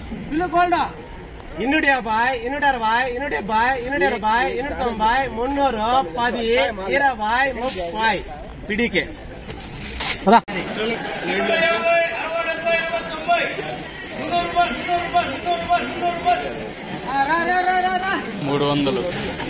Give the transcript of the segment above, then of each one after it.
ಇನ್ನೂರ యాభై ಇನ್ನೂರ అరవై ಇನ್ನೂರ డెబ్బై ಇನ್ನೂರ ఎనభై ಇನ್ನೂರ తొంభై మున్నూరు పది ఇరవై ముప్పై పిడికే పదా మూడు వందలు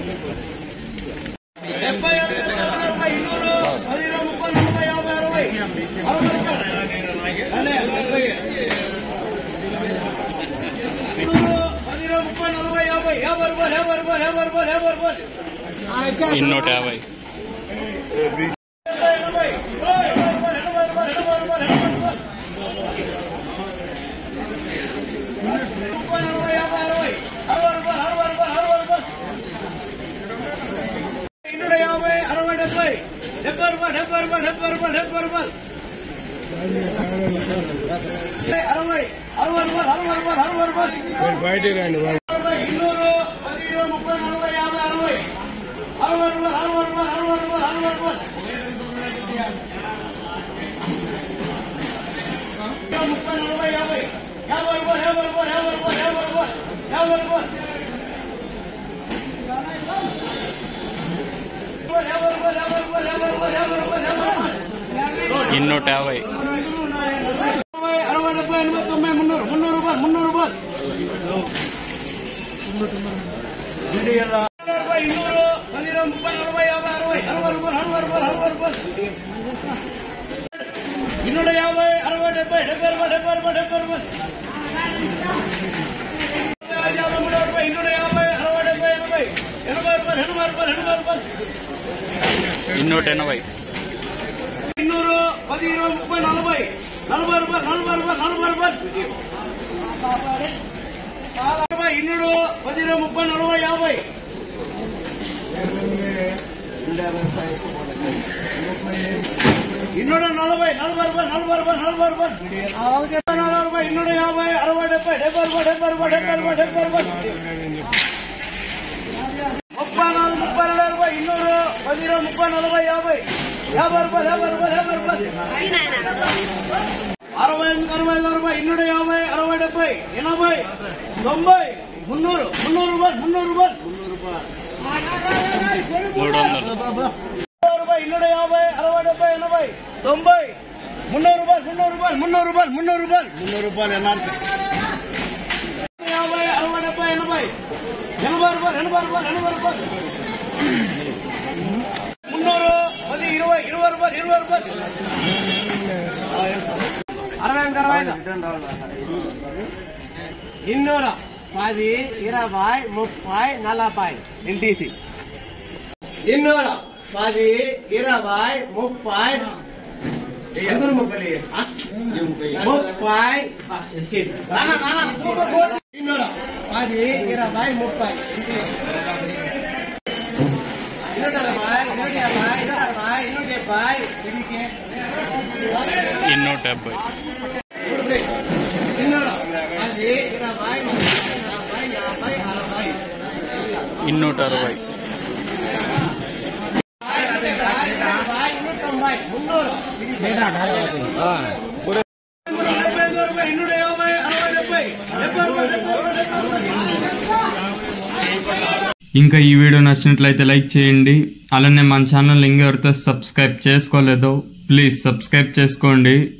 ఇన్నూట యాభై ಇನ್ನೂರ ಯಾಭೈ ಅರವೈ ಡెబ్బై డెబ్బై రూపాయలు డెబ్బై రూపాయలు డెబ్బై రూపాయలు డెబ్బై రూపాయలు అరవై అరవై రూపాయలు అరవై రూపాయలు అరవై రూపాయలు అరవై, ಇನ್ನೂరు పదిహేను ముప్పై నలభై యాభై అరవై అరవై రూపాయలు అరవై రూపాయలు అరవై రూపాయలు అరవై రూపాయలు ముప్పై నలభై యాభై యాభై రూపాయలు యాభై రూపాయలు యాభై రూపాయలు యాభై రూపాయలు యాభై రూపాయలు యాభై రూపాయలు యాభై రూపాయలు యాభై రూపాయలు యాభై రూపాయలు యాభై రూపాయలు ఇన్నూట యాభై అరవై అరవై డెబ్బై ఎనభై తొంభై మున్నూరు మున్నూరు రూపాయలు మున్నూరు రూపాయలు అరవై ఇన్నూరు పదిహేను ముప్పై నలభై యాభై అరవై అరవై రూపాయలు అరవై రూపాయలు అరవై రూపాయలు ఇన్నూట యాభై అరవై డెబ్బై డెబ్బై రూపాయలు డెబ్బై రూపాయలు డెబ్బై రూపాయలు యాభై మూడు రూపాయలు ఇన్నూట యాభై అరవై డెబ్బై ఎనభై ఎనభై రూపాయలు ఎనభై రూపాయలు ఎనభై రూపాయలు ఇన్నూట ఎనభై ಇನ್ನೂರು ಪದಿ ಇರುವೈ ಮುಪ್ಪೈ ನಲಭೈ ನಲಭೈ ರೂಪಾಯಿ ನಲಭೈ ರೂಪಾಯಿ ನಲಭೈ ರೂಪಾಯಿ ರೂಪಾಯಿ ಇನ್ನೂರು పది ఇరవై ముప్పై నలభై యాభై ಇನ್ನೂರ నలభై నలభై రూపాయలు నలభై రూపాయలు నలభై రూపాయలు నలభై రూపాయలు ಇನ್ನೂರ యాభై అరవై డెబ్బై డెబ్బై రూపాయలు డెబ్బై రూపాయలు డెబ్బై రూపాయలు డెబ్బై రూపాయలు ముప్పై నాలుగు ముప్పై రెండు రూపాయలు ಇನ್ನೂರು పది ఇరవై ముప్పై నలభై యాభై యాభై రూపాయలు యాభై రూపాయలు యాభై రూపాయలు అరవై ఎనిమిది అరవై ఐదు రూపాయలు ಇನ್ನೂರ యాభై అరవై డెబ్బై ఎనభై తొంభై మున్నూరు మున్నూరు రూపాయలు మున్నూరు రూపాయలు మూడు వందలు రూపాయలు ಇನ್ನೂರ యాభై అరవై డెబ్బై ఎనభై తొంభై మున్నూరు రూపాయలు మున్నూరు రూపాయలు మున్నూరు రూపాయలు మున్నూరు రూపాయలు మున్నూరు రూపాయలు ఎనార్కి యాభై అరవై డెబ్బై ఎనభై ఎనభై రూపాయలు ఎనభై రూపాయలు ఎనభై రూపాయలు మున్నూరు పది ఇరవై ఇరవై రూపాయలు ఇరవై రూపాయలు అరవై ఇంకా అరవై ఐదు ಇನ್ನೂರು పది ఇరవై ముప్పై నలభై ఎన్టీసీ ಇನ್ನೂರು పది ఇరవై ముప్పై ఎందరు ముప్పై ముప్పై ಇನ್ನೂರು పది ఇరవై ముప్పై ಇನ್ನೂರ అరవై ಇನ್ನೂರ యాభై ಇನ್ನೂರ అరవై ಇನ್ನೂರ డెబ్బై ఇన్నూట డెబ్బై ಇನ್ನೂರು పది ఇరవై ముప్పై నలభై యాభై అరవై ఇన్నూట అరవై ಇನ್ನೂರ తొంభై మున్నూరు ಇನ್ನೂರ యాభై అరవై డెబ్బై డెబ్బై రూపాయలు ఇంకా ఈ వీడియో నచ్చినట్లయితే లైక్ చేయండి అలానే మన ఛానల్ ఇంకెవరితో సబ్స్క్రైబ్ చేసుకోలేదో ప్లీజ్ సబ్స్క్రైబ్ చేసుకోండి